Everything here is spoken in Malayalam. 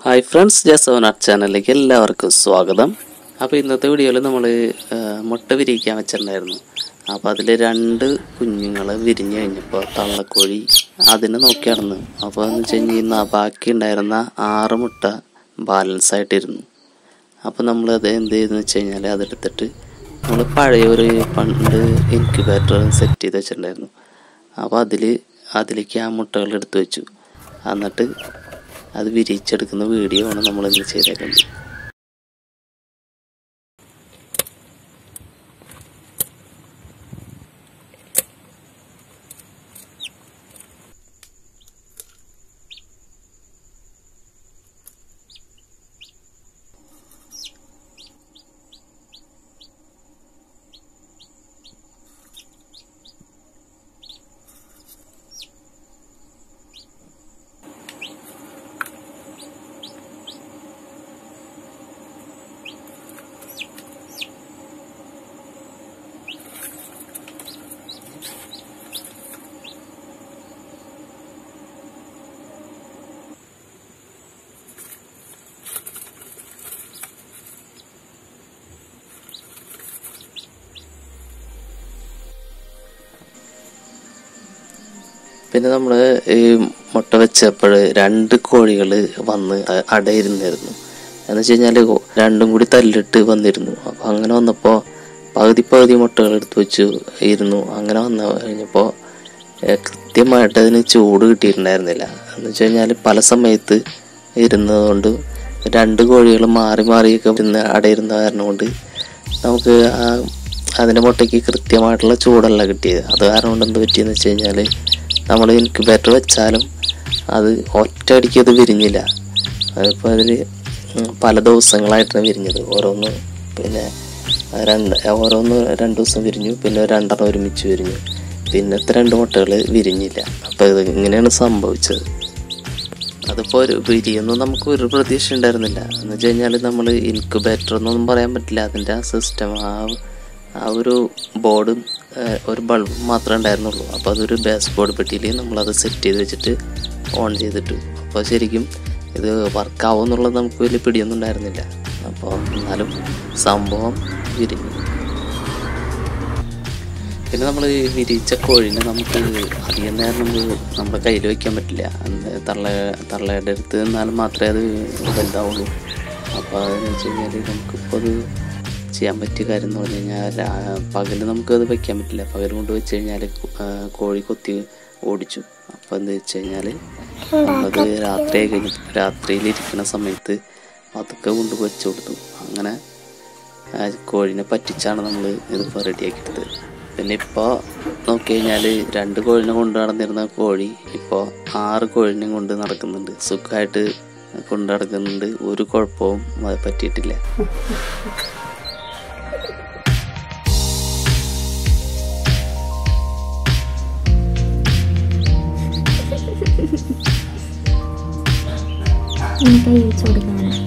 ഹായ് ഫ്രണ്ട്സ് ജസവൻ ആർട്ട് ചാനലിലേക്ക് എല്ലാവർക്കും സ്വാഗതം അപ്പോൾ ഇന്നത്തെ വീഡിയോയിൽ നമ്മൾ മുട്ട വിരിയിക്കാൻ വെച്ചിട്ടുണ്ടായിരുന്നു അപ്പോൾ അതിൽ രണ്ട് കുഞ്ഞുങ്ങൾ വിരിഞ്ഞു കഴിഞ്ഞപ്പോൾ തള്ളക്കോഴി അതിനെ നോക്കി നടന്നു അപ്പോൾ എന്ന് വെച്ച് കഴിഞ്ഞാൽ ബാക്കി ഉണ്ടായിരുന്ന ആറ് മുട്ട ബാലൻസ് ആയിട്ടിരുന്നു അപ്പോൾ നമ്മളത് എന്ത് ചെയ്തെന്ന് വെച്ച് കഴിഞ്ഞാൽ അതെടുത്തിട്ട് നമ്മൾ പഴയ ഒരു പണ്ട് ഇൻക്യുബേറ്റർ സെറ്റ് ചെയ്ത് വെച്ചിട്ടുണ്ടായിരുന്നു അപ്പോൾ അതിൽ അതിലേക്ക് ആ മുട്ടകൾ എടുത്തു വെച്ചു എന്നിട്ട് അത് വിരിയിച്ചെടുക്കുന്ന വീഡിയോ ആണ് നമ്മൾ ഇന്ന് ചെയ്തേക്കുന്നത് പിന്നെ നമ്മൾ ഈ മുട്ട വെച്ചപ്പോൾ രണ്ട് കോഴികൾ വന്ന് അ- അടയിരുന്നായിരുന്നു എന്ന് വെച്ച് കഴിഞ്ഞാൽ രണ്ടും കൂടി തല്ലിട്ട് വന്നിരുന്നു അപ്പോൾ അങ്ങനെ വന്നപ്പോൾ പകുതി പകുതി മുട്ടകൾ എടുത്ത് വെച്ചു ഇരുന്നു അങ്ങനെ വന്നു കഴിഞ്ഞപ്പോൾ കൃത്യമായിട്ട് അതിന് ചൂട് കിട്ടിയിട്ടുണ്ടായിരുന്നില്ല എന്ന് വെച്ച് കഴിഞ്ഞാൽ പല സമയത്ത് ഇരുന്നതുകൊണ്ട് രണ്ട് കോഴികൾ മാറി മാറിയൊക്കെ ഇരുന്ന് അടയിരുന്ന കാരണം കൊണ്ട് നമുക്ക് ആ അതിൻ്റെ മുട്ടയ്ക്ക് കൃത്യമായിട്ടുള്ള ചൂടല്ല കിട്ടിയത് അത് കാരണം കൊണ്ട് എന്ത് പറ്റിയെന്ന് വെച്ച് കഴിഞ്ഞാൽ നമ്മൾ ഇൻക്യുബേറ്റർ വെച്ചാലും അത് ഒറ്റയടിക്ക് അത് വിരിഞ്ഞില്ല അതിപ്പോൾ അതിൽ പല ദിവസങ്ങളായിട്ടാണ് വിരിഞ്ഞത് ഓരോന്ന് പിന്നെ രണ്ട് ഓരോന്ന് രണ്ട് ദിവസം വിരിഞ്ഞു പിന്നെ രണ്ടെണ്ണം ഒരുമിച്ച് വിരിഞ്ഞു പിന്നത്തെ രണ്ട് മുട്ടകൾ വിരിഞ്ഞില്ല അപ്പോൾ ഇത് ഇങ്ങനെയാണ് സംഭവിച്ചത് അതിപ്പോൾ ഒരു വിരിയൊന്നും നമുക്ക് ഒരു പ്രതീക്ഷ ഉണ്ടായിരുന്നില്ല എന്ന് വെച്ച് കഴിഞ്ഞാൽ നമ്മൾ ഇൻക്യുബേറ്റർ എന്നൊന്നും പറയാൻ പറ്റില്ല അതിൻ്റെ ആ സിസ്റ്റം ആ ആ ഒരു ബോർഡും ഒരു ബൾബും മാത്രമേ ഉണ്ടായിരുന്നുള്ളൂ അപ്പോൾ അതൊരു ബേസ് ബോർഡ് പെട്ടിയിൽ നമ്മളത് സെറ്റ് ചെയ്ത് വെച്ചിട്ട് ഓൺ ചെയ്തിട്ടു അപ്പോൾ ശരിക്കും ഇത് വർക്കാവും എന്നുള്ളത് നമുക്ക് വലിയ പിടിയൊന്നും ഉണ്ടായിരുന്നില്ല അപ്പോൾ എന്നാലും സംഭവം വിരിഞ്ഞു പിന്നെ നമ്മൾ വിരിയിച്ച കോഴിനെ നമുക്ക് അധികം നേരം നമ്മൾ നമ്മുടെ കയ്യിൽ വയ്ക്കാൻ പറ്റില്ല അത് തള്ള തള്ളയുടെ അടുത്ത് നിന്നാലും മാത്രമേ അത് വലുതാവുള്ളൂ അപ്പോൾ അതെന്ന് വെച്ച് കഴിഞ്ഞാൽ നമുക്കിപ്പോൾ അത് ചെയ്യാൻ പറ്റിയ കാര്യം എന്ന് പറഞ്ഞു കഴിഞ്ഞാൽ പകൽ നമുക്കത് വയ്ക്കാൻ പറ്റില്ല പകൽ കൊണ്ട് വെച്ച് കഴിഞ്ഞാൽ കോഴി കൊത്തി ഓടിച്ചു അപ്പോൾ എന്താ വെച്ച് കഴിഞ്ഞാൽ നമ്മളത് രാത്രിയായി കഴിഞ്ഞ് രാത്രിയിൽ ഇരിക്കുന്ന സമയത്ത് അതൊക്കെ കൊണ്ട് വെച്ച് കൊടുത്തു അങ്ങനെ ആ കോഴിനെ പറ്റിച്ചാണ് നമ്മൾ ഇതിപ്പോൾ റെഡിയാക്കിയത് പിന്നെ ഇപ്പോൾ നോക്കി കഴിഞ്ഞാൽ രണ്ട് കോഴിനെ കൊണ്ട് നടന്നിരുന്ന കോഴി ഇപ്പോൾ ആറ് കോഴിനെ കൊണ്ട് നടക്കുന്നുണ്ട് സുഖമായിട്ട് കൊണ്ട് നടക്കുന്നുണ്ട് ഒരു കുഴപ്പവും അത് പറ്റിയിട്ടില്ല ഇനി കൈ വെച്ച് കൊടുക്കാണ്